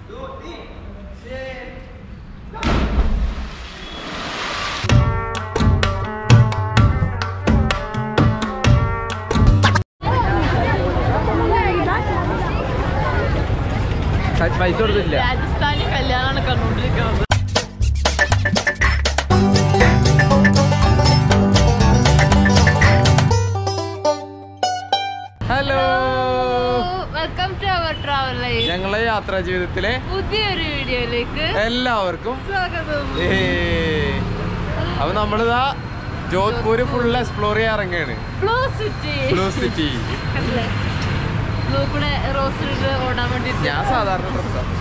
പൈസ കൊടുത്തില്ല രാജസ്ഥാനി കല്യാണമാണ് കണ്ടുകൊണ്ടിരിക്കുന്നത് hello welcome to our travel life ഞങ്ങളെ യാത്രാ ജീവിതത്തിലെ പുതിയൊരു വീഡിയോയിലേക്ക് എല്ലാവർക്കും സ്വാഗതം ഏയ്. അപ്പൊ നമ്മളിതാ ജോധ്പൂര് ഫുൾ എക്സ്പ്ലോർ ചെയ്യാൻ ഇറങ്ങാണ് blue city blue city blue കൂടെ റോസ് ഇട്ട് ഓടാൻ വേണ്ടിട്ട് ഞാൻ സാധാരണ ഡ്രസ്സാണ്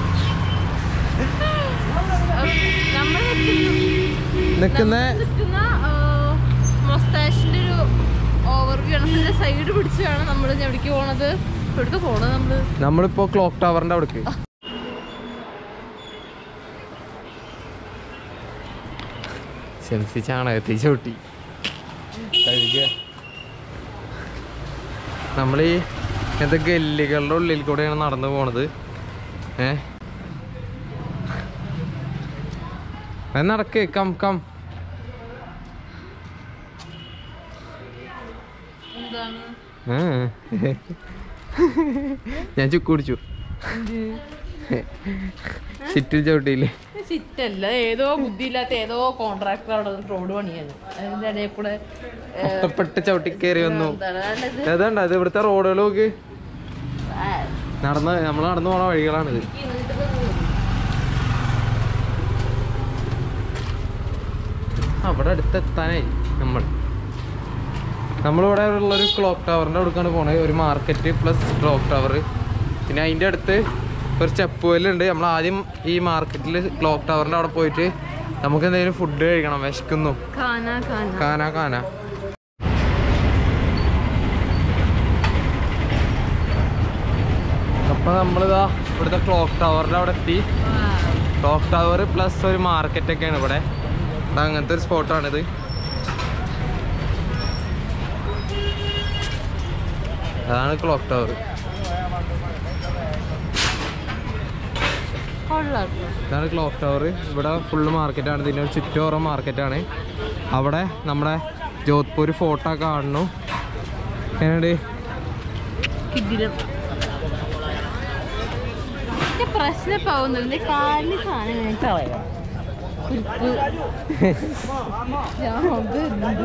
നമ്മൾ നിക്കുന്ന നിൽക്കുന്ന മൊസ്താഷിന്റെ ഒരു ഓവർവ്യൂ ആണ് ഇതിന്റെ സൈഡ് പിടിച്ചാണ് നമ്മൾ എവിടേക്ക് പോണത് എവിടേക്ക് പോണത് നമ്മള് നമ്മളിപ്പോ ക്ലോക്ക് ടവറിന്റെ അവിടേക്ക് ശംസി ചാണകത്തി ചവിട്ടി കഴുകുക നമ്മളീ ഇങ്ങനത്തെ ഗല്ലികളുടെ ഉള്ളിൽ കൂടെയാണ് നടന്നു പോണത് ഏ അത് നടക്ക് കം കം എന്താണ് ഏ. ഞാൻ ചുക്ക് കുടിച്ചു ചുറ്റിൽ ചവിട്ടിയില്ലേ സിറ്റല്ല ഏതോ ബുദ്ധിയില്ലാത്ത ഏതോ കോൺട്രാക്ടർ അവിടെ റോഡ് പണിയാണ് അതിന്റെ ഇടയിൽ കൂടെ ഏ, കഷ്ടപ്പെട്ട് ചവിട്ടി കയറി വന്നു എന്താണ് അതായത് ഏതാണ്ട് ഇത് ഇവിടുത്തെ റോഡുകൾ നോക്ക് ആ, നടന്ന് നമ്മൾ നടന്നു പോണ വഴികളാണിത് ഈ നീണ്ടത് പോലും. അവിടെ അടുത്തെത്താനായി നമ്മൾ നമ്മളിവിടെ ഉള്ളൊരു ക്ലോക്ക് ടവറിൻ്റെ അടുക്കാണ് പോണത് ഒരു മാർക്കറ്റ് പ്ലസ് ക്ലോക്ക് ടവർ പിന്നെ അതിൻ്റെ അടുത്ത് ഒരു സ്റ്റെപ്പ് ഉണ്ട് നമ്മൾ ആദ്യം ഈ മാർക്കറ്റിൽ ക്ലോക്ക് ടവറിൻ്റെ അവിടെ പോയിട്ട് നമുക്ക് എന്തെങ്കിലും ഫുഡ് കഴിക്കണം വിശക്കുന്നു കാന കാന കാന കാന അപ്പൊ നമ്മളിതാ ഇവിടുത്തെ ക്ലോക്ക് ടവറിന്റെ അവിടെ എത്തി ക്ലോക്ക് ടവർ പ്ലസ് ഒരു മാർക്കറ്റ് ഒക്കെയാണ് ഇവിടെ ഇവിടെ അങ്ങനത്തെ ഒരു സ്പോട്ടാണിത് അതാണ് ക്ലോക്ക് ടവർ കൊള്ളാം ഇതാണ് ക്ലോക്ക് ടവർ ഇവിടെ ഫുള്ള് മാർക്കറ്റാണ് ഇതിൻ്റെ ഒരു ചുറ്റോറം മാർക്കറ്റാണ് അവിടെ നമ്മുടെ ജോധ്പൂർ ഫോട്ടോ കാണുന്നു എങ്ങനെയുണ്ട് കിടിലം പക്ഷെ പ്രശ്നം ഇപ്പൊ ആവുന്നില്ല കാലിന് സാധനം ഞാൻ കളയാം കുരുപ്പ് ഞാൻ അത് ഇടുന്നുണ്ട്.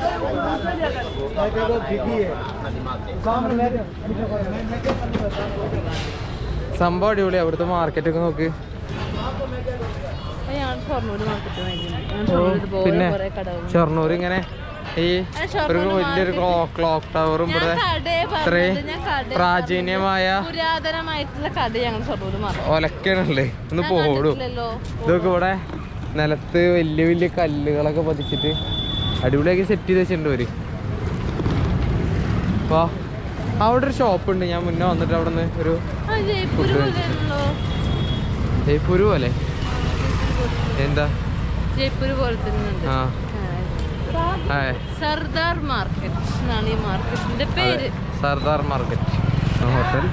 സംഭവം അടിപൊളി അവിടുത്തെ മാർക്കറ്റൊക്കെ നോക്ക് അപ്പൊ ഞാൻ ഷൊർണൂര് മാർക്കറ്റ് ഞാൻ ഓ, ഷൊർണൂർ പോയ പിന്നെ കുറെ കടകൾ ഷൊർണൂർ ഇങ്ങനെ ഈ ആ, ഒരു ഷൊർണൂർ വലിയൊരു market. ക്ലോക്ക് ടവറും ഞാൻ ഇവിടെ കടയെ ഇത്രയും പറഞ്ഞത്, ഞാൻ കടയെ പ്രാചീനമായ പറഞ്ഞത്. പുരാതനമായിട്ടുള്ള കട ഞങ്ങൾ ഷൊർണൂർ മാർക്കറ്റ് ഒലക്കാണല്ലേ ഒന്ന് ഞാൻ പോടും കണ്ടിട്ടില്ലല്ലോ. ഇതൊക്കെ ഇവിടെ നിലത്ത് വലിയ വലിയ കല്ലുകളൊക്കെ പതിച്ചിട്ട് അടിപൊളിയാക്കി സെറ്റ് ചെയ്ത് വെച്ചിട്ടുണ്ട് അവര് അപ്പൊ അവിടെ ഒരു ഷോപ്പ് ഉണ്ട് ഞാൻ മുന്നേ വന്നിട്ട് അവിടെ നിന്ന് ഒരു ആ, ജയ്പൂര് ഫുഡ് പോലെയാണല്ലോ ജയ്പൂര് പോലെ എന്താ ജയ്പൂര് പോലെ തന്നെ ഉണ്ട് ആ ആ. ആ സർദാർ മാർക്കറ്റ് എന്നാണ് ഈ മാർക്കറ്റിന്റെ പേര് സർദാർ മാർക്കറ്റ് ഹോട്ടൽ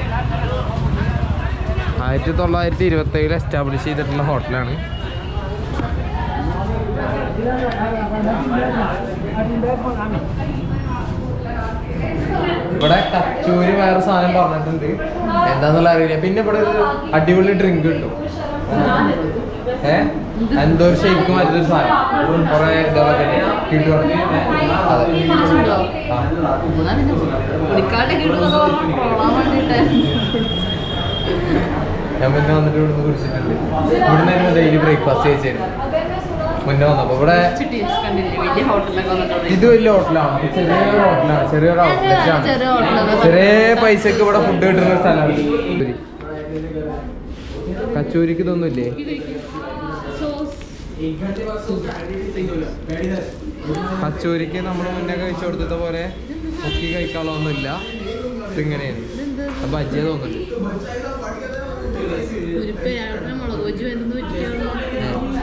ആയിരത്തി തൊള്ളായിരത്തി ഇരുപത്തി ഏഴിൽ എസ്റ്റാബ്ലിഷ് ചെയ്തിട്ടുള്ള ഹോട്ടലാണ് ഇവിടെ കച്ചൂരി വേറെ സാധനം പറഞ്ഞിട്ടുണ്ട് എന്താന്നുള്ള അറിയില്ല പിന്നെ ഇവിടെ ഒരു അടിപൊളി ഡ്രിങ്ക് കിട്ടും ഏ എന്തോ ഒരു ഷേക്ക് മറ്റൊരു സാധനം കുറെ ഇതുകളൊക്കെ കിട്ടും അതെ ആ. ഞാൻ മുന്നേ വന്നിട്ട് ഇവിടുന്ന് കുടിച്ചിട്ടുണ്ട് ഇവിടുന്ന് തന്നെ ഡെയിലി ബ്രേക്ക്ഫാസ്റ്റ് കഴിച്ചായിരുന്നു മുന്നേ വന്നപ്പോ ഇവിടെ വലിയ ഹോട്ടലൊക്കെ വന്നിട്ടുണ്ട് ഇത് വലിയ ഹോട്ടലാണ് ഇത് ചെറിയൊരു ഹോട്ടലാണ് ചെറിയൊരു ഔട്ട്ലെറ്റ് ആണ് ചെറിയ ഹോട്ടലൊക്കെ ചെറിയ പൈസക്ക് ഇവിടെ ഫുഡ് കിട്ടുന്ന ഒരു സ്ഥലമാണ് കച്ചൂരിക്ക് ഇതൊന്നുമില്ലേ കച്ചൂരിക്ക് നമ്മൾ മുന്നേ കഴിച്ചു കൊടുത്തത് പോലെ മുക്കി കഴിക്കാനുള്ളതൊന്നുമില്ല ഇതിങ്ങനെയാണ് അത് ബജ്ജിയ തോന്നുന്നുണ്ട് മുളക് വെച്ച് വരുന്ന പറ്റിയാണ്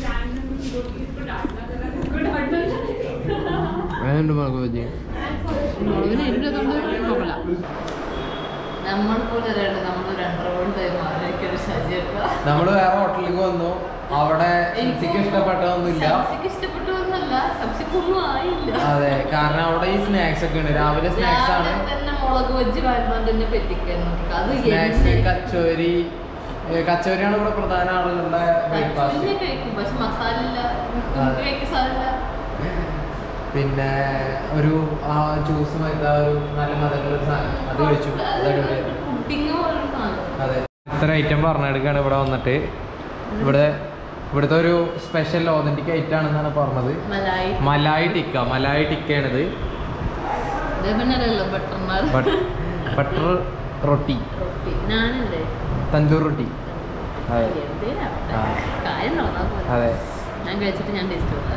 വേണ്ട മുളക് ബജ്ജി മുളകിന് എരിഞ്ഞതുകൊണ്ട് കുഴപ്പമില്ല നമ്മൾ പോലെ അല്ലാണ്ട് നമ്മൾ രണ്ടര കൊണ്ട് മാറിയൊരു ശരിയൊക്കെ നമ്മൾ വേറെ ഹോട്ടലിലേക്ക് വന്നു അവിടെ എനിക്ക് ഇഷ്ടപ്പെട്ടതൊന്നുമില്ല സബ്സിക്ക് ഇഷ്ടപ്പെട്ടതൊന്നുമല്ല സബ്സിക്കൊന്നും ആയില്ല അതെ കാരണം അവിടെ ഈ സ്നാക്സ് ഒക്കെ ഉണ്ട് രാവിലെ സ്നാക്സ് ആണ് രാവിലെ തന്നെ മുളക് വെച്ച് വരുമ്പോൾ തന്നെ പെറ്റിക്കാൻ നോക്കി അത് സ്നാക്സ് എണ്ണ- കച്ചോരി ഏ, കച്ചോരിയാണ് ഇവിടെ പ്രധാന ആളുകളുടെ ബ്രേക്ക്ഫാസ്റ്റ് കച്ചോരി കഴിക്കും പക്ഷെ മസാല ഇല്ല അതെ. കഴിക്കാൻ സാധനമില്ല പിന്നെ ഒരു ആ ജ്യൂസ് മരുന്ന് ആ ഒരു നല്ല മധുരമുള്ള ഒരു സാധനം അത് കഴിച്ചു അത് അടിപൊളിയായിരുന്നു പുഡിങ് പോലൊരു സാധനം അതെ ഇത്ര ഐറ്റം പറഞ്ഞെടുക്കാണ് ഇവിടെ വന്നിട്ട് ഇവിടെ ഇവിടുത്തെ ഒരു സ്പെഷ്യൽ ഓതന്റിക് ഐറ്റം ആണെന്നാണ് പറഞ്ഞത് മലായി മലായി ടിക്ക മലായി ടിക്കയാണിത് ഇതേപോലെ ബട്ടർമാർ ബട്ടർ റൊട്ടി റൊട്ടി നാനല്ലേ തന്തൂർ റൊട്ടി അതെ എന്തേലാവട്ടെ. ആ. കാര്യം നടന്നാ പോലെ അതെ ഞാൻ കഴിച്ചിട്ട് ഞാൻ ടേസ്റ്റ് നോക്കാം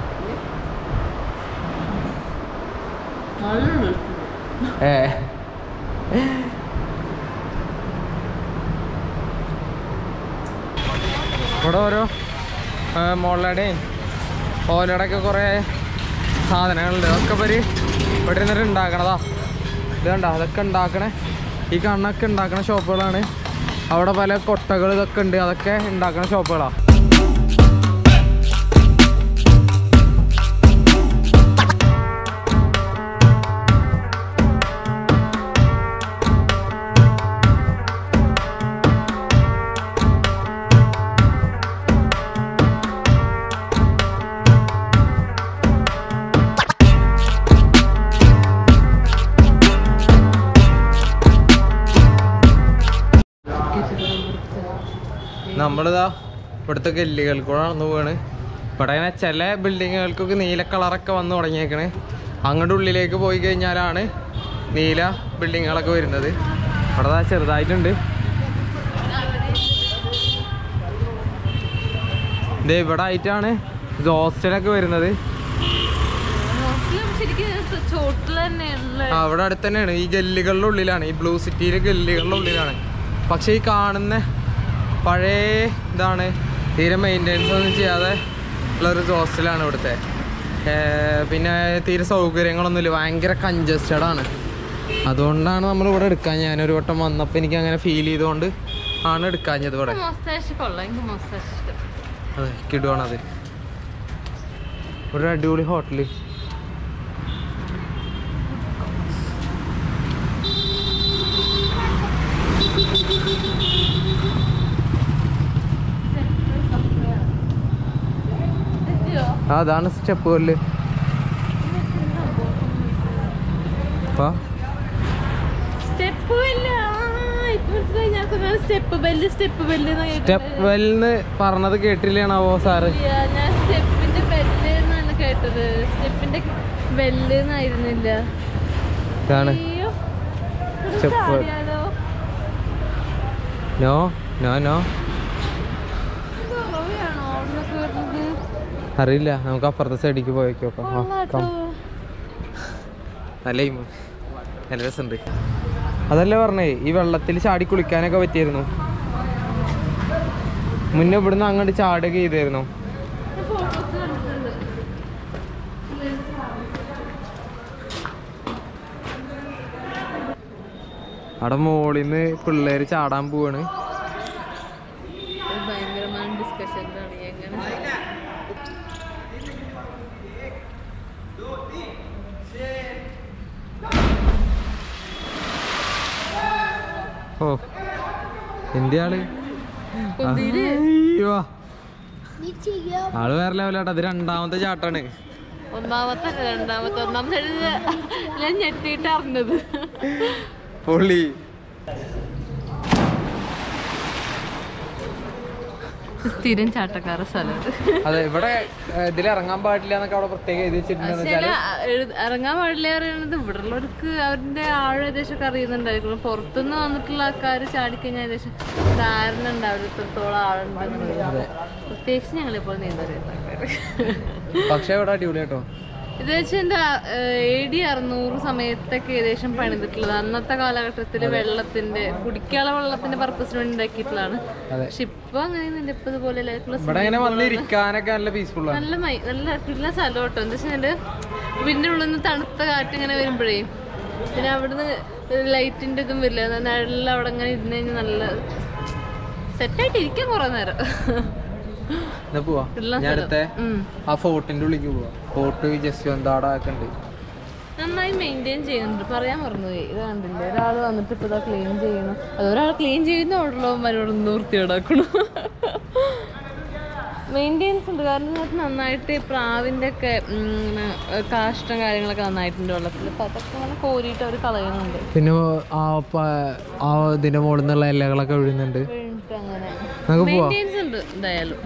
നല്ല ഏ ഇവിടെ ഓരോ മുളയുടെയും ഓലയുടെ ഒക്കെ കുറേ സാധനങ്ങളുണ്ട് അതൊക്കെ ഇവര് ഇവിടെ ഇരുന്നിട്ട് ഉണ്ടാക്കണതാ ഇത് കണ്ട അതൊക്കെ ഉണ്ടാക്കണേ ഈ കണ്ണൊക്കെ ഉണ്ടാക്കണ ഷോപ്പുകളാണ് അവിടെ പല കൊട്ടകൾ ഇതൊക്കെ ഉണ്ട് അതൊക്കെ ഉണ്ടാക്കണ ഷോപ്പുകളാ നമ്മളിതാ ഇവിടുത്തെ ഗല്ലികൾക്ക് കൂടെ നടന്നു പോവാണ് ഇവിടെ ഇങ്ങനെ ചില ബിൽഡിങ്ങുകൾക്കൊക്കെ നീല കളറൊക്കെ വന്ന് തുടങ്ങിയേക്കണ് അങ്ങോട്ട് ഉള്ളിലേക്ക് പോയി കഴിഞ്ഞാലാണ് നീല ബിൽഡിങ്ങുകളൊക്കെ വരുന്നത് ഇവിടെ ദാ ചെറുതായിട്ടുണ്ട് ഇത് ഇവിടെ ആയിട്ടാണ് ഇത് ഹോസ്റ്റലൊക്കെ വരുന്നത് മോസ്റ്റ്ലി ശരിക്കും ചോട്ടിൽ തന്നെയുള്ള ആ അവിടെ അടുത്ത് തന്നെയാണ് ഈ ഗല്ലികളുടെ ഉള്ളിലാണ് ഈ ബ്ലൂ സിറ്റിയിലെ ഗല്ലികളുടെ ഉള്ളിലാണ് പക്ഷെ ഈ കാണുന്ന പഴയ ഇതാണ് തീരെ മെയിൻ്റെനൻസ് ഒന്നും ചെയ്യാതെ ഉള്ളൊരു ഹോസ്റ്റലാണ് ഇവിടുത്തെ ഏ, പിന്നെ തീരെ സൗകര്യങ്ങളൊന്നുമില്ല ഭയങ്കര കൺജസ്റ്റഡ് ആണ് അതുകൊണ്ടാണ് നമ്മൾ ഇവിടെ എടുക്കാൻ ഞാനൊരു വട്ടം വന്നപ്പോൾ എനിക്ക് അങ്ങനെ ഫീൽ ചെയ്തുകൊണ്ട് ആണ് എടുക്കാഞ്ഞത് ഇവിടെ മൊസ്താഷ് കൊള്ളാം എനിക്ക് മൊസ്താഷ് ഇഷ്ടം അതെ കിടുവാണത് ഇവിടെ ഒരു അടിപൊളി ഹോട്ടല് ആ, അതാണ് സ്റ്റെപ്പ് കല്ല് അപ്പൊ സ്റ്റെപ്പ് ബെല്ല് ഇപ്പൊ മനസ്സിലായി ഞാൻ step well step well step വെല്ന്ന് പറഞ്ഞത് കേട്ടില്ലാണാവോ സാറ് ഞാൻ സ്റ്റെപ്പിന്റെ ബെല്ല് എന്നാണ് കേട്ടത് സ്റ്റെപ്പിന്റെ ബെല്ല് എന്നായിരുന്നില്ല ഇതാണ് അയ്യോ ഇത് Step well. ചാടിയാലോ? നോ നോ നോ ഇത് ഉറവയാണോ അവിടുന്നൊക്കെ വരുന്നത്? അറിയില്ല നമുക്ക് അപ്പുറത്തെ സൈഡിലേക്ക് പോയേക്ക് നോക്കാം ആ, കൊള്ളാട്ടോ. come. നല്ല aim. നല്ല രസമുണ്ട് അതല്ലേ പറഞ്ഞേ ഈ വെള്ളത്തിൽ ചാടി കുളിക്കാനൊക്കെ പറ്റിയിരുന്നു മുന്നേ ഇവിടുന്ന് അങ്ങോട്ട് ചാടുക ചെയ്തായിരുന്നു ഞാൻ photos കണ്ടിട്ടുണ്ട്. അവിടെ മോളിൽ നിന്ന് പിള്ളേര് ചാടാൻ പോവാണ് ഒരു ഭയങ്കരമായ ഡിസ്കഷനിലാണ് എങ്ങനെ ഓ എന്ത് ആള് കുന്തിയില് അയ്യോ. ആള് വേറെ ലെവലാട്ടോ അത് രണ്ടാമത്തെ ചാട്ടാണ് ഒന്നാമത്തെ അല്ല, രണ്ടാമത്തെ ഒന്നാമത്തെ എഴുതി ഞാൻ ഞെട്ടിയിട്ട് അറിഞ്ഞത് പൊള്ളി സ്ഥിരം ചാട്ടക്കാര സ്ഥലം അതെ ഇവിടെ ഇതിൽ ഇറങ്ങാൻ പാടില്ല എന്നൊക്കെ അവിടെ പ്രത്യേകം എഴുതി വെച്ചിട്ടുണ്ടെന്ന് പക്ഷേ വെച്ചാല് എഴുത- ഇറങ്ങാൻ പാടില്ല പറയുന്നത് ഇവിടെ ഉള്ളവർക്ക് അവരുടെ ആഴം ഏകദേശം ഒക്കെ അറിയുന്നുണ്ടായിരിക്കും പുറത്തുനിന്ന് വന്നിട്ടുള്ള ആൾക്കാർ ചാടിക്കഴിഞ്ഞാൽ ഏകദേശം ധാരണ ഉണ്ടാവില്ല ഇത്രത്തോളം ആളുണ്ടെന്നുള്ളത് പ്രത്യേകിച്ച് ഞങ്ങളിപ്പോൾ നീന്തറിയുന്ന ആൾക്കാർ പക്ഷെ ഇവിടെ അടിപൊളി കേട്ടോ ഇത് വെച്ചാൽ എന്താ എ ഡി അറുന്നൂറ് സമയത്തൊക്കെ ഏകദേശം പണിതിട്ടുള്ളത് അന്നത്തെ കാലഘട്ടത്തിൽ വെള്ളത്തിന്റെ കുടിക്കാനുള്ള വെള്ളത്തിന്റെ പർപ്പസിന് വേണ്ടി ഉണ്ടാക്കിയിട്ടുള്ളതാണ് അതെ പക്ഷെ ഇപ്പൊ അങ്ങനെയൊന്നുമില്ല ഇപ്പൊ ഇതുപോലെ എല്ലാവർക്കും ഇവിടെ ഇങ്ങനെ വന്നിരിക്കാനൊക്കെ നല്ല പീസ്ഫുൾ ആണ് നല്ല മൈ നല്ല കിട്ടുന്ന സ്ഥലം കേട്ടോ എന്താ വെച്ചാൽ വീടിന്റെ ഉള്ളിൽ നിന്ന് തണുത്ത കാറ്റ് ഇങ്ങനെ വരുമ്പോഴേ പിന്നെ അവിടുന്ന് ലൈറ്റിന്റെ ഇതും വരില്ല നിഴലിൽ അവിടെ ഇങ്ങനെ ഇരുന്ന് കഴിഞ്ഞാൽ നല്ല സെറ്റായിട്ട് ഇരിക്കാൻ കുറെ നേരം എന്നാ പോവാ ഉള്ള ഞാൻ അടുത്ത ഉം. ആ ഫോർട്ടിന്റെ ഉള്ളിലേക്ക് പോവാ ഫോർട്ട് ജസ്വന്താട ഒക്കെ ഉണ്ട് നന്നായി മെയിൻറ്റെയിൻ ചെയ്യുന്നുണ്ട് പറയാൻ മറന്നുപോയി ഇത് കണ്ടില്ലേ ഒരാൾ വന്നിട്ട് ഇപ്പൊ ഇതാ ക്ലീൻ ചെയ്യണം അത് ഒരാൾ ക്ലീൻ ചെയ്യുന്ന ഉള്ളവന്മാരോട് നിർത്തിയിടാക്കണം മെയിൻറ്റെയിൻസ് ഉണ്ട് കാരണം ഇതിനകത്ത് നന്നായിട്ട് ഈ പ്രാവിന്റെ ഒക്കെ ഉം, ഇങ്ങനെ, ഏർ, കാഷ്ടം കാര്യങ്ങളൊക്കെ നന്നായിട്ടുണ്ട് വെള്ളത്തിൽ അപ്പൊ അതൊക്കെ ഇങ്ങനെ കോരിയിട്ട് അവർ കളയുന്നുണ്ട് പിന്നെ ആ പ- ആ ഇതിന്റെ മുകളിൽ നിന്നുള്ള ഇലകളൊക്കെ വീഴുന്നുണ്ട് വീണിട്ട് അങ്ങനെ നമുക്ക് പോവാം മെയിൻറ്റെയിൻസ് ഉണ്ട് എന്തായാലും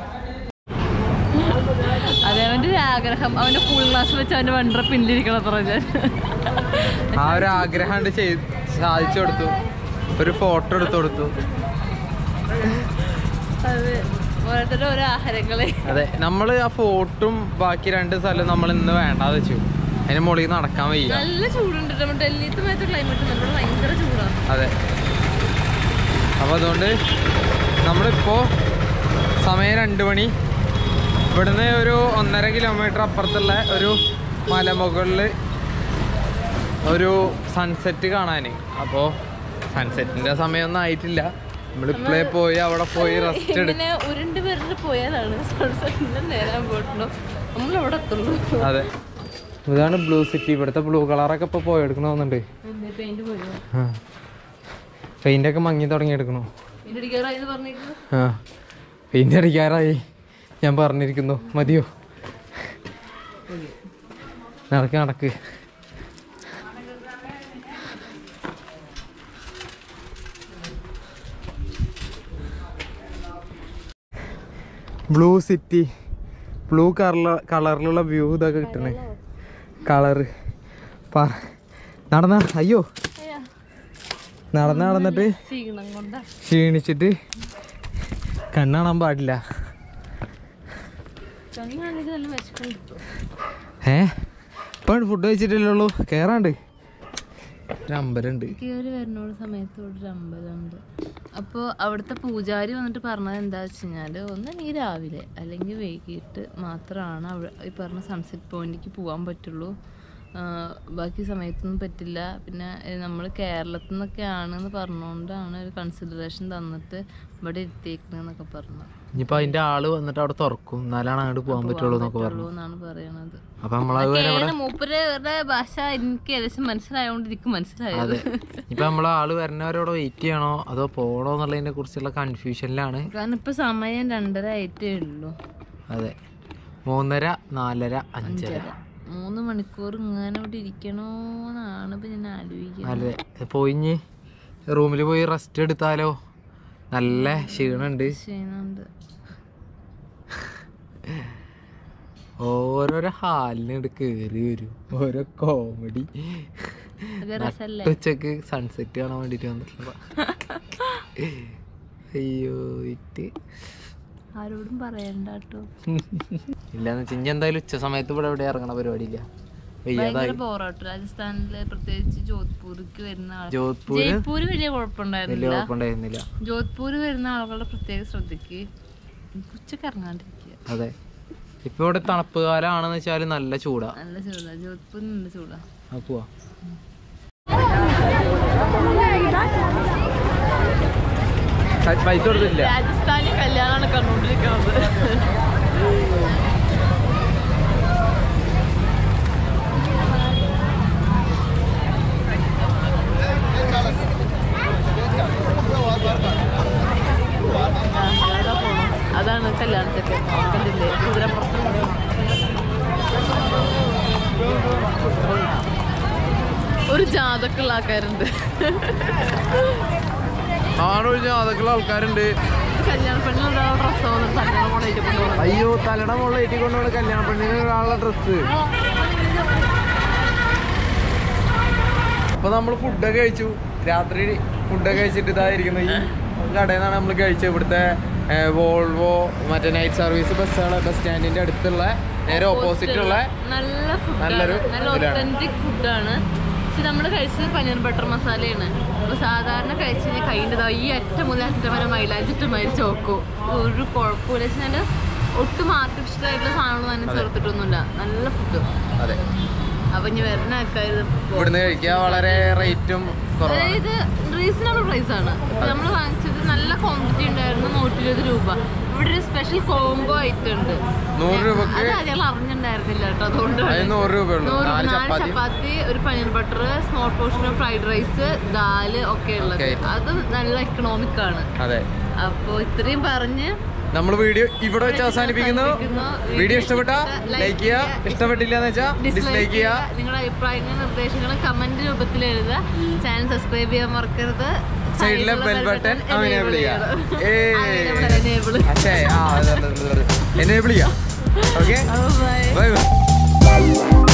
അതെ അവന്റെ ഒരു ആഗ്രഹം അവന്റെ ഫുൾ ക്ലാസ് വെച്ച് അവന്റെ വണ്ടറ പിന്നിലിരിക്കണം അത്ര ഞാൻ ആ ഒരു ആഗ്രഹം ചെയ്ത് സാധിച്ചു കൊടുത്തു ഒരു ഫോട്ടോ എടുത്തു കൊടുത്തു അതെ ഓരോരുത്തരുടെ ഓരോ ആഹാരങ്ങളെ അതെ നമ്മൾ ആ ഫോർട്ടും ബാക്കി രണ്ട് സ്ഥലവും നമ്മൾ ഇന്ന് വേണ്ടാന്ന് വെച്ചു അതിന് മുകളിൽ നടക്കാൻ വയ്യ നല്ല ചൂടുണ്ട് നമ്മുടെ ഡൽഹിത്തെ മേത്തെ ക്ലൈമറ്റ് നമ്മുടെ ഭയങ്കര ചൂടാണ് അതെ അപ്പോൾ അതുകൊണ്ട് നമ്മളിപ്പോ സമയം രണ്ട് മണി ഇവിടുന്ന് ഒരു ഒന്നര കിലോമീറ്റർ അപ്പുറത്തുള്ള ഒരു മലമുകളിൽ ഒരു സൺസെറ്റ് കാണാൻ അപ്പോൾ സൺസെറ്റിൻ്റെ സമയമൊന്നും ആയിട്ടില്ല നമ്മളിപ്പോഴേ പോയി അവിടെ പോയി റെസ്റ്റ് എടുക്കും ഇങ്ങനെ ഉരുണ്ട് പേരിട്ട് പോയതാണ് സൺസെറ്റിന്റെ നേരം പോയിട്ടുണ്ടോ നമ്മൾ അവിടെ എത്തുള്ളൂ അതെ ഇതാണ് ബ്ലൂ സിറ്റി ഇവിടുത്തെ ബ്ലൂ കളറൊക്കെ ഇപ്പോൾ പോയി എടുക്കണമെന്നുണ്ട് പെയിന്റ് പോയോ ആ പെയിൻ്റൊക്കെ മങ്ങി തുടങ്ങി എടുക്കണോ പെയിന്റ് അടിക്കാറായി പറഞ്ഞേക്കുന്നത് ആ പെയിൻ്റ് അടിക്കാറായി ഞാൻ പറഞ്ഞിരിക്കുന്നു മതിയോ നടക്ക് നടക്ക് ബ്ലൂ സിറ്റി ബ്ലൂ കളർ കളറിലുള്ള വ്യൂ ഇതൊക്കെ കിട്ടണേ കളറ് പറ നടന്ന അയ്യോ നടന്ന് നടന്നിട്ട് ക്ഷീണം കൊണ്ടാ ക്ഷീണിച്ചിട്ട് കണ്ണാണാൻ പാടില്ല കണ്ണാണെങ്കിൽ നല്ല വിശക്കുണ്ട് ഏ ഇപ്പം ഫുഡ് കഴിച്ചിട്ടില്ലുള്ളൂ കേറാണ്ട് ഒരു അമ്പലമുണ്ട് കയറി വരുന്നോട് സമയത്ത് ഇവിടെ ഒരു അമ്പലമുണ്ട് അപ്പോൾ അവിടുത്തെ പൂജാരി വന്നിട്ട് പറഞ്ഞത് എന്താ വെച്ച് കഴിഞ്ഞാൽ ഒന്നെങ്കിൽ രാവിലെ അല്ലെങ്കിൽ വൈകിട്ട് മാത്രമാണ് അവിടെ ഈ പറഞ്ഞ സൺസെറ്റ് പോയിന്റിലേക്ക് പോകാൻ പറ്റുള്ളൂ ആ, ബാക്കി സമയത്തൊന്നും പറ്റില്ല പിന്നെ നമ്മൾ കേരളത്തിൽ നിന്നൊക്കെ ആണെന്ന് പറഞ്ഞുകൊണ്ടാണ് ഒരു കൺസിഡറേഷൻ തന്നിട്ട് ഇവിടെ ഇരുത്തിയേക്കണെന്നൊക്കെ പറഞ്ഞു ഇനിയിപ്പോ അതിന്റെ ആള് വന്നിട്ട് അവിടെ തുറക്കും എന്നാലാണ് അങ്ങോട്ട് പോകാൻ പറ്റുള്ളൂ എന്നൊക്കെ പറഞ്ഞു ഉള്ളൂ എന്നാണ് പറയണത് അപ്പൊ നമ്മളത് വരെ അവിടെ കേരള മൂപ്പരുടെ ഭാഷ എനിക്ക് ഏകദേശം മനസ്സിലായതുകൊണ്ട് എനിക്ക് മനസ്സിലായത് അതെ ഇപ്പൊ നമ്മളെ ആള് വരുന്നവരോട് വെയിറ്റ് ചെയ്യണോ അതോ പോണോ എന്നുള്ളതിനെ കുറിച്ചുള്ള കൺഫ്യൂഷനിലാണ് കാരണം ഇപ്പൊ സമയം രണ്ടര ആയിട്ടേ ഉള്ളൂ അതെ മൂന്നര നാലര അഞ്ചര മൂന്ന് മണിക്കൂർ ഇങ്ങനെ ഇവിടെ ഇരിക്കണോന്നാണ് ഇപ്പൊ ഞാൻ ആലോചിക്കുന്നത് അതെ പോയിഞ്ഞ് റൂമിൽ പോയി റെസ്റ്റ് എടുത്താലോ നല്ല ക്ഷീണുണ്ട് ചെയ്യുന്നുണ്ട് ഓരോരോ ഹാലിനോട് കേറി വരും ഓരോ കോമഡി അത് രസല്ലേ ഉച്ചക്ക് സൺസെറ്റ് കാണാൻ വേണ്ടിട്ട് വന്നിട്ടുള്ള അയ്യോ ഇറ്റ് ആരോടും പറയണ്ട കേട്ടോ ഇല്ലാന്ന് വെച്ചാൽ ഇനി എന്തായാലും ഉച്ച സമയത്ത് ഇവിടെ എവിടെ ഇറങ്ങണ പരിപാടിയില്ല വയ്യാതായി ഭയങ്കര ബോറാട്ടോ രാജസ്ഥാനിലെ പ്രത്യേകിച്ച് ജോധ്പൂർക്ക് വരുന്ന ആൾ ജോധ്പൂർ ജയ്പൂര് വലിയ വലിയ കുഴപ്പമുണ്ടായിരുന്നില്ല കുഴപ്പമുണ്ടായിരുന്നില്ല ജോധ്പൂര് വരുന്ന ആളുകളുടെ പ്രത്യേക ശ്രദ്ധയ്ക്ക് ഉച്ചക്ക് ഇറങ്ങാണ്ടിരിക്കുക അതെ ഇപ്പൊ ഇവിടെ തണുപ്പ് കാലമാണെന്ന് വെച്ചാൽ നല്ല ചൂടാ നല്ല ചൂടാ ജോധ്പൂരിന് നല്ല ചൂടാ ആ പോവാ പൈസ കൊടുത്തില്ല രാജസ്ഥാനി കല്യാണമാണ് കണ്ടുകൊണ്ടിരിക്കുന്നത് അതാണ് കല്യാണത്തൊക്കെ കണ്ടില്ലേ കുതിരപ്പുറത്ത് ഒരു ജാതക്കുള്ള ആൾക്കാരുണ്ട് ആണൊഴിഞ്ഞ അതൊക്കെയുള്ള ആൾക്കാരുണ്ട് കല്യാണ പെണ്ണിനുള്ള ഡ്രസ്സ് വന്നിട്ട് കല്യാണം കൊണ്ടായിട്ട് കൊണ്ടുപോകുന്നത് അയ്യോ തലയുടെ മുകളിൽ ഏറ്റി കൊണ്ടുപോണ കല്യാണ പെണ്ണിന് ഒരാളുടെ ഡ്രസ്സ് അപ്പൊ നമ്മൾ ഫുഡൊക്കെ കഴിച്ചു രാത്രി ഫുഡൊക്കെ കഴിച്ചിട്ട് ഇതായിരിക്കുന്നു ഈ കടയിൽ നിന്നാണ് നമ്മൾ കഴിച്ചത് ഇവിടുത്തെ വോൾവോ മറ്റേ നൈറ്റ് സർവീസ് ബസ്സുകൾ ബസ് സ്റ്റാൻഡിന്റെ അടുത്തുള്ള നേരെ ഓപ്പോസിറ്റ് ഉള്ള നല്ല ഫുഡാണ് നല്ലൊരു നല്ല ഇതിലാണ്. ഒത്തന്റിക് ഫുഡാണ് പക്ഷെ നമ്മൾ കഴിച്ചത് പനീർ ബട്ടർ മസാലയാണ് അപ്പൊ സാധാരണ കഴിച്ച് കഴിഞ്ഞാൽ കൈൻ്റെ ഈ അറ്റം മുതൽ അറ്റം വരെ മൈലാഞ്ചിട്ടുമാതിരി ചോക്കോ ഒരു കുഴപ്പമില്ല വെച്ചാൽ ഒട്ടും ആർട്ടിഫിഷ്യൽ ആയിട്ടുള്ള സാധനങ്ങൾ തന്നെ ചേർത്തിട്ടൊന്നുമില്ല നല്ല ഫുഡ് അതെ അപ്പൊ ഇനി വരുന്ന ആൾക്കാർ ഇവിടുന്ന് കഴിക്കുക വളരെ റേറ്റും കുറവാണ് അതായത് റീസണബിൾ പ്രൈസ് ആണ് ഇപ്പൊ നമ്മൾ വാങ്ങിച്ചത് നല്ല ക്വാണ്ടിറ്റി ഉണ്ടായിരുന്നു നൂറ്റി ഇരുപത് രൂപ ഇവിടെ ഒരു സ്പെഷ്യൽ കോംബോ ആയിട്ട് ഉണ്ട് നൂറ് രൂപക്ക് അത് ഞങ്ങൾ അറിഞ്ഞിട്ടുണ്ടായിരുന്നില്ല കേട്ടോ അതുകൊണ്ട് അതിന് നൂറ് രൂപയുള്ളൂ നൂറ് നാല് നാല് ചപ്പാത്തി ചപ്പാത്തി ഒരു paneer butter small portion of fried rice ദാല് ഒക്കെ ഉള്ളത് Okay. അത് നല്ല എക്കണോമിക് ആണ് അതെ അപ്പൊ ഇത്രയും പറഞ്ഞ് നമ്മൾ വീഡിയോ ഇവിടെ വെച്ച് അവസാനിപ്പിക്കുന്നു അവസാനിപ്പിക്കുന്നു. വീഡിയോ ഇഷ്ടപ്പെട്ട ഇഷ്ടപ്പെട്ട ലൈക്ക് ചെയ്യുക ഇഷ്ടപ്പെട്ടില്ല എന്ന് വെച്ചാൽ ഡിസ്ലൈക്ക് ചെയ്യുക നിങ്ങളുടെ അഭിപ്രായങ്ങളും നിർദ്ദേശങ്ങളും കമന്റ് രൂപത്തിൽ എഴുതുക ചാനൽ സബ്സ്ക്രൈബ് ചെയ്യാൻ മറക്കരുത് സൈഡിലെ ബെൽ ബട്ടൺ എനേബിൾ ചെയ്യുക ഏ എനേബിൾ അച്ഛേ ആ എനേബിൾ ചെയ്യുക ഓക്കെ ബൈ ബൈ ബൈ